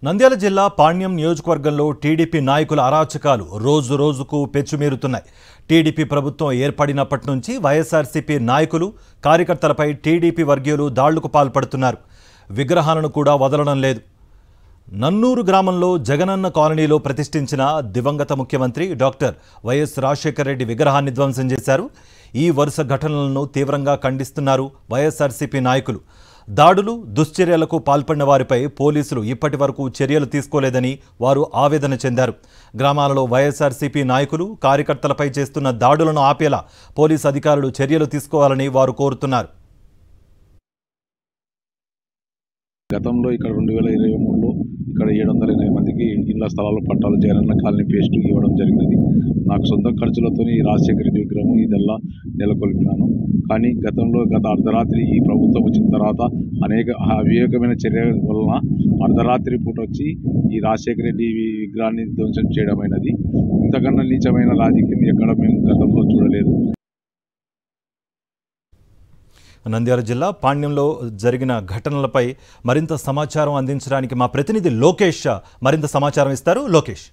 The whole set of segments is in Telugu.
నంద్యాల జిల్లా పాణ్యం నియోజకవర్గంలో టీడీపీ నాయకుల అరాచకాలు రోజు రోజుకు పెచ్చుమీరుతున్నాయి టీడీపీ ప్రభుత్వం ఏర్పడినప్పటి నుంచి వైఎస్ఆర్సీపీ నాయకులు కార్యకర్తలపై టీడీపీ వర్గీయులు దాళ్లకు పాల్పడుతున్నారు విగ్రహాలను కూడా వదలడం లేదు నన్నూరు గ్రామంలో జగనన్న కాలనీలో ప్రతిష్ఠించిన దివంగత ముఖ్యమంత్రి డాక్టర్ వైఎస్ రాజశేఖర రెడ్డి విగ్రహాన్ని ధ్వంసం చేశారు ఈ వరుస ఘటనలను తీవ్రంగా ఖండిస్తున్నారు వైఎస్ఆర్సీపీ నాయకులు దాడులు దుశ్చర్యలకు పాల్పడిన వారిపై పోలీసులు ఇప్పటి వరకు చర్యలు తీసుకోలేదని వారు ఆవేదన చెందారు గ్రామాలలో వైఎస్ఆర్సీపీ నాయకులు కార్యకర్తలపై చేస్తున్న దాడులను ఆపేలా పోలీసు అధికారులు చర్యలు తీసుకోవాలని వారు కోరుతున్నారు గతంలో ఇక్కడ రెండు వేల ఇరవై మూడులో ఇక్కడ ఏడు వందల ఎనభై మందికి ఇళ్ల స్థలాలు పట్టాలు జగనన్న కాలనీ పేస్ట్ ఇవ్వడం జరిగినది నాకు సొంత ఖర్చులతో ఈ రాజశేఖర రెడ్డి విగ్రహం ఇదల్లా నెలకొల్పినాను కానీ గతంలో గత అర్ధరాత్రి ఈ ప్రభుత్వం వచ్చిన తర్వాత అనేక అవివేకమైన చర్య వలన అర్ధరాత్రి పూట వచ్చి ఈ రాజశేఖర రెడ్డి వి- విగ్రహాన్ని ధ్వంసం చేయడమైనది ఇంతకన్నా నీచమైన రాజకీయం ఎక్కడ మేము గతంలో చూడలేదు నంద్యాల జిల్లా పాణ్యంలో జరిగిన ఘటనలపై మరింత సమాచారం అందించడానికి మా ప్రతినిధి లోకేష్ మరింత సమాచారం ఇస్తారు లోకేష్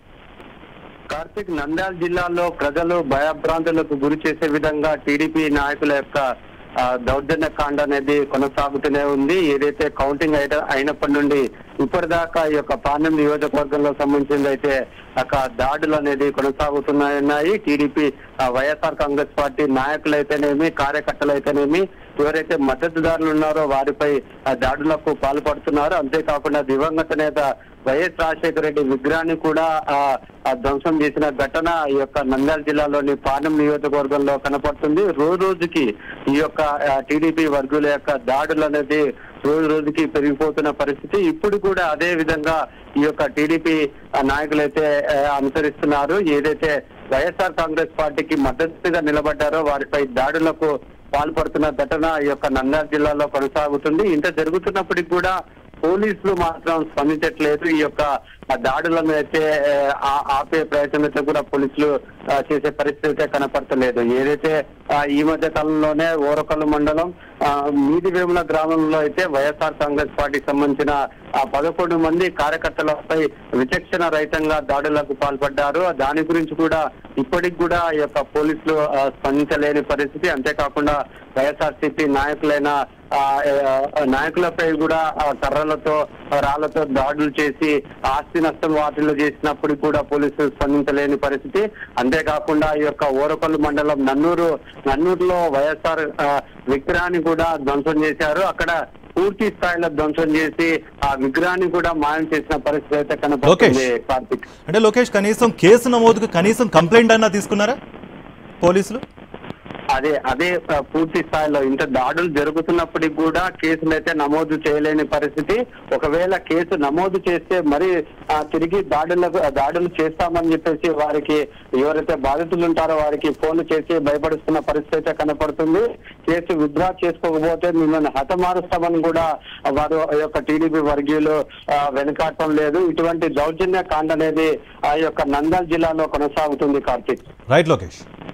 కార్తిక్ నంద్యాల జిల్లాలో ప్రజలు భయభ్రాంతులకు గురి చేసే విధంగా టీడీపీ నాయకుల యొక్క ఆ, దౌర్జన్య కాండ అనేది కొనసాగుతూనే ఉంది ఏదైతే కౌంటింగ్ అయిన అయినప్పటి నుండి ఇప్పటిదాకా ఈ యొక్క పాణ్యం నియోజకవర్గంలో సంబంధించింది అయితే అక్కడ దాడులు అనేది కొనసాగుతున్నాయి టీడీపీ ఆ, వైఎస్ఆర్ కాంగ్రెస్ పార్టీ నాయకులైతేనేమి కార్యకర్తలు అయితేనేమి ఎవరైతే మద్దతుదారులు ఉన్నారో వారిపై ఆ, దాడులకు పాల్పడుతున్నారు అంతేకాకుండా దివంగత నేత వైఎస్ రాజశేఖర రెడ్డి విగ్రహాన్ని కూడా ఆ, ఆ ధ్వంసం చేసిన ఘటన ఈ యొక్క నంద్యాల జిల్లాలోని పాలెం నియోజకవర్గంలో కనపడుతుంది రోజు రోజుకి ఈ యొక్క టీడీపీ వర్గుల యొక్క దాడులు అనేది రోజు రోజుకి పెరిగిపోతున్న పరిస్థితి ఇప్పుడు కూడా అదే విధంగా ఈ యొక్క టీడీపీ నాయకులైతే ఆ, అనుసరిస్తున్నారు ఏదైతే వైఎస్ఆర్ కాంగ్రెస్ పార్టీకి మద్దతుగా నిలబడ్డారో వారిపై దాడులకు పాల్పడుతున్న ఘటన ఈ యొక్క నంద్యాల జిల్లాలో కొనసాగుతుంది ఇంత జరుగుతున్నప్పటికీ కూడా పోలీసులు మాత్రం స్పందించట్లేదు ఈ యొక్క ఆ దాడులను అయితే ఆ, ఆపే ప్రయత్నం అయితే కూడా పోలీసులు ఆ, చేసే పరిస్థితి అయితే కనపడతలేదు ఏదైతే ఆ, ఈ మధ్య కాలంలోనే ఓరకల్లు మండలం ఆ, మీది వేముల గ్రామంలో అయితే వైఎస్ఆర్ కాంగ్రెస్ పార్టీకి సంబంధించిన ఆ పదకొండు మంది కార్యకర్తలపై విచక్షణ రహితంగా దాడులకు పాల్పడ్డారు దాని గురించి కూడా ఇప్పటికి కూడా ఈ యొక్క పోలీసులు ఆ, స్పందించలేని పరిస్థితి అంతేకాకుండా వైఎస్ఆర్సీపీ నాయకులైన ఆ, ఆ, నాయకులపై కూడా ఆ, కర్రలతో రాళ్లతో దాడులు చేసి ఆస్తి నష్టం వాటిల్లో చేసినప్పుడు కూడా పోలీసులు స్పందించలేని పరిస్థితి అంతేకాకుండా ఈ యొక్క ఓరపల్లి మండలం నన్నూరు నన్నూరులో వైఎస్ఆర్ ఆ, విగ్రహాన్ని కూడా ధ్వంసం చేశారు అక్కడ పూర్తి స్థాయిలో ధ్వంసం చేసి ఆ విగ్రహాన్ని కూడా మాయం చేసిన పరిస్థితి అయితే కనపడుతుంది కార్తిక్ అంటే లోకేష్ కనీసం కేసు నమోదుకు కనీసం కంప్లైంట్ అయినా తీసుకున్నారా పోలీసులు అదే అదే ఆ, పూర్తి స్థాయిలో ఇంత దాడులు జరుగుతున్నప్పటికి కూడా కేసులు అయితే నమోదు చేయలేని పరిస్థితి ఒకవేళ కేసు నమోదు చేస్తే మరి ఆ, తిరిగి దాడులకు దాడులు చేస్తామని చెప్పేసి వారికి ఎవరైతే బాధితులు ఉంటారో వారికి ఫోన్లు చేసి భయపడుతున్న పరిస్థితి అయితే కనపడుతుంది కేసు విత్డ్రా చేసుకోకపోతే మిమ్మల్ని హతమారుస్తామని కూడా వారు ఆ యొక్క టీడీపీ వర్గీయులు ఆ, వెనుకాడటం లేదు ఇటువంటి దౌర్జన్య కాండ అనేది ఆ యొక్క నంద్యాల జిల్లాలో కొనసాగుతుంది కార్తీక్ రైట్ లోకేష్